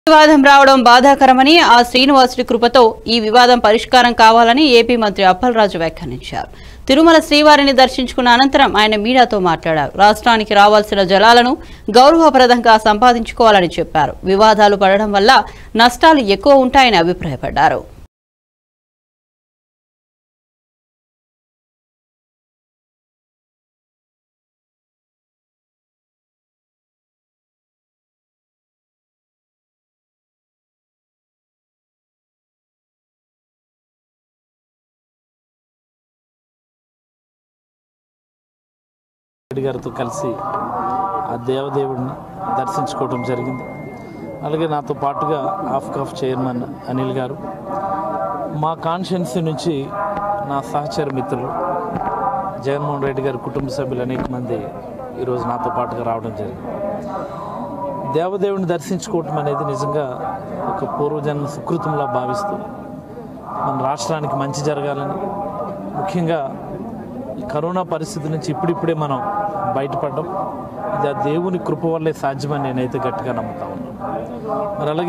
వివాదం రావడం బాధాకరమని ఆ శ్రీనివాసుడి కృపతో ఈ వివాదం పరిష్కారం కావాలని ఏపీ మంత్రి అప్పలరాజు వ్యాఖ్యానించారు తిరుమల శ్రీవారిని దర్శించుకున్న అనంతరం ఆయన మీడియాతో మాట్లాడారు రాష్ట్రానికి రావాల్సిన జలాలను గౌరవప్రదంగా సంపాదించుకోవాలని చెప్పారు వివాదాలు పడడం వల్ల నష్టాలు ఎక్కువ ఉంటాయని అభిప్రాయపడ్డారు రెడ్డి గారితో కలిసి ఆ దేవదేవుడిని దర్శించుకోవడం జరిగింది అలాగే నాతో పాటుగా ఆఫ్కాఫ్ చైర్మన్ అనిల్ గారు మా కాన్షియన్సీ నుంచి నా సహచర మిత్రులు జగన్మోహన్ రెడ్డి గారి కుటుంబ సభ్యులు అనేక మంది ఈరోజు నాతో పాటుగా రావడం జరిగింది దేవదేవుని దర్శించుకోవటం అనేది నిజంగా ఒక పూర్వజన్మ సుకృతంలా భావిస్తూ మన రాష్ట్రానికి మంచి జరగాలని ముఖ్యంగా ఈ కరోనా పరిస్థితి నుంచి ఇప్పుడిప్పుడే మనం బయటపడడం ఇది ఆ దేవుని కృప వల్లే సాధ్యమని నేనైతే గట్టిగా నమ్ముతా ఉన్నాను మరి అలాగే